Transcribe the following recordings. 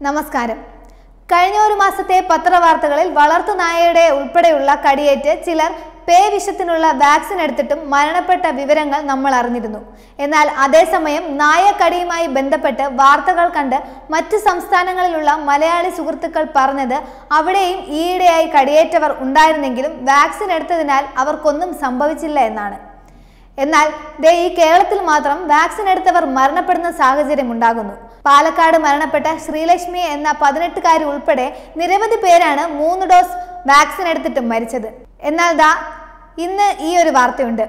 നമസ്കാരം കഴിഞ്ഞ ഒരു മാസത്തെ പത്രവാർത്തകളിൽ വളർത്തുനായയുടെ ഉൾപ്പെടെയുള്ള കടിയേറ്റ് ചിലർ പേ വിഷത്തിനുള്ള വാക്സിൻ എടുത്തിട്ടും മരണപ്പെട്ട വിവരങ്ങൾ നമ്മൾ അറിഞ്ഞിരുന്നു എന്നാൽ അതേസമയം നായക്കടിയുമായി ബന്ധപ്പെട്ട് വാർത്തകൾ കണ്ട് മറ്റ് സംസ്ഥാനങ്ങളിലുള്ള മലയാളി സുഹൃത്തുക്കൾ പറഞ്ഞത് അവിടെയും ഈയിടെയായി കടിയേറ്റവർ ഉണ്ടായിരുന്നെങ്കിലും വാക്സിൻ എടുത്തതിനാൽ അവർക്കൊന്നും സംഭവിച്ചില്ല എന്നാണ് എന്നാൽ ദേ ഈ കേരളത്തിൽ മാത്രം വാക്സിൻ എടുത്തവർ മരണപ്പെടുന്ന സാഹചര്യം ഉണ്ടാകുന്നു പാലക്കാട് മരണപ്പെട്ട ശ്രീലക്ഷ്മി എന്ന പതിനെട്ടുകാരി ഉൾപ്പെടെ നിരവധി പേരാണ് മൂന്ന് ഡോസ് വാക്സിൻ എടുത്തിട്ടും മരിച്ചത് എന്നാൽ ദാ ഇന്ന് ഈ ഒരു വാർത്തയുണ്ട്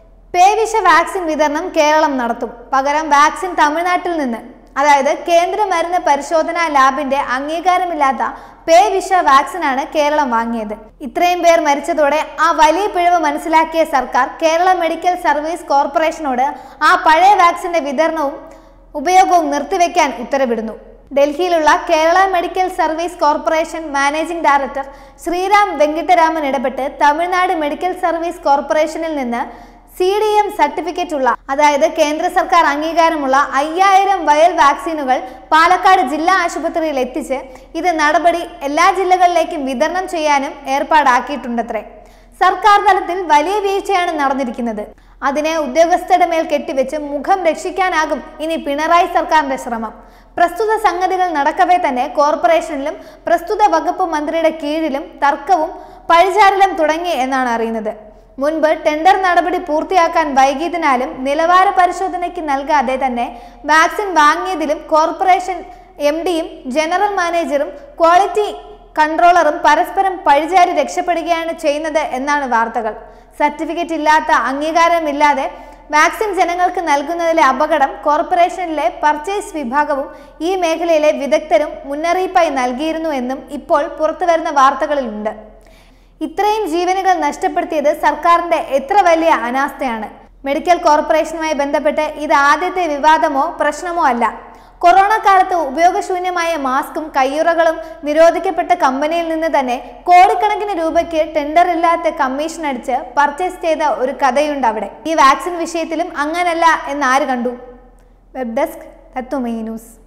പേവിഷ വാക്സിൻ വിതരണം കേരളം നടത്തും പകരം വാക്സിൻ തമിഴ്നാട്ടിൽ നിന്ന് അതായത് കേന്ദ്ര മരുന്ന് പരിശോധനാ ലാബിന്റെ അംഗീകാരമില്ലാത്ത പേ വിഷ വാക്സിനാണ് കേരളം വാങ്ങിയത് ഇത്രയും പേർ മരിച്ചതോടെ ആ വലിയ പിഴവ് മനസ്സിലാക്കിയ സർക്കാർ കേരള മെഡിക്കൽ സർവീസ് കോർപ്പറേഷനോട് ആ പഴയ വാക്സിന്റെ വിതരണവും ഉപയോഗവും നിർത്തിവെക്കാൻ ഉത്തരവിടുന്നു ഡൽഹിയിലുള്ള Kerala medical service corporation managing director Sriram Venkitaraman ഇടപെട്ട് തമിഴ്നാട് മെഡിക്കൽ സർവീസ് കോർപ്പറേഷനിൽ നിന്ന് സി ഡി എം സർട്ടിഫിക്കറ്റ് ഉള്ള അതായത് കേന്ദ്ര സർക്കാർ അംഗീകാരമുള്ള അയ്യായിരം വയൽ വാക്സിനുകൾ പാലക്കാട് ജില്ലാ ആശുപത്രിയിൽ എത്തിച്ച് ഇത് നടപടി എല്ലാ ജില്ലകളിലേക്കും വിതരണം ചെയ്യാനും ഏർപ്പാടാക്കിയിട്ടുണ്ടത്രേ സർക്കാർ തലത്തിൽ വലിയ വീഴ്ചയാണ് നടന്നിരിക്കുന്നത് അതിനെ ഉദ്യോഗസ്ഥരുടെ മേൽ കെട്ടിവെച്ച് മുഖം രക്ഷിക്കാനാകും ഇനി പിണറായി സർക്കാരിന്റെ ശ്രമം പ്രസ്തുത സംഗതികൾ നടക്കവേ തന്നെ കോർപ്പറേഷനിലും പ്രസ്തുത വകുപ്പ് മന്ത്രിയുടെ കീഴിലും തർക്കവും പഴിചാരലും തുടങ്ങി എന്നാണ് അറിയുന്നത് മുൻപ് ടെൻഡർ നടപടി പൂർത്തിയാക്കാൻ വൈകിയതിനാലും നിലവാര പരിശോധനയ്ക്ക് നൽകാതെ തന്നെ വാക്സിൻ വാങ്ങിയതിലും കോർപ്പറേഷൻ എം ഡിയും ജനറൽ മാനേജറും ക്വാളിറ്റി കൺട്രോളറും പരസ്പരം പഴിചാരി രക്ഷപ്പെടുകയാണ് ചെയ്യുന്നത് എന്നാണ് വാർത്തകൾ സർട്ടിഫിക്കറ്റ് ഇല്ലാത്ത അംഗീകാരമില്ലാതെ വാക്സിൻ ജനങ്ങൾക്ക് നൽകുന്നതിലെ അപകടം കോർപ്പറേഷനിലെ പർച്ചേസ് വിഭാഗവും ഈ മേഖലയിലെ വിദഗ്ധരും മുന്നറിയിപ്പായി നൽകിയിരുന്നു എന്നും ഇപ്പോൾ പുറത്തുവരുന്ന വാർത്തകളിലുണ്ട് ഇത്രയും ജീവനുകൾ നഷ്ടപ്പെടുത്തിയത് സർക്കാരിന്റെ എത്ര വലിയ അനാസ്ഥയാണ് മെഡിക്കൽ കോർപ്പറേഷനുമായി ബന്ധപ്പെട്ട് ഇത് ആദ്യത്തെ വിവാദമോ പ്രശ്നമോ അല്ല കൊറോണ കാലത്ത് ഉപയോഗശൂന്യമായ മാസ്കും കയ്യുറകളും നിരോധിക്കപ്പെട്ട കമ്പനിയിൽ നിന്ന് തന്നെ കോടിക്കണക്കിന് രൂപയ്ക്ക് ടെൻഡർ ഇല്ലാത്ത കമ്മീഷൻ അടിച്ച് പർച്ചേസ് ചെയ്ത ഒരു കഥയുണ്ട് അവിടെ ഈ വാക്സിൻ വിഷയത്തിലും അങ്ങനല്ല എന്ന് ആര് കണ്ടു വെബ് ഡെസ്ക് തത്വമയി ന്യൂസ്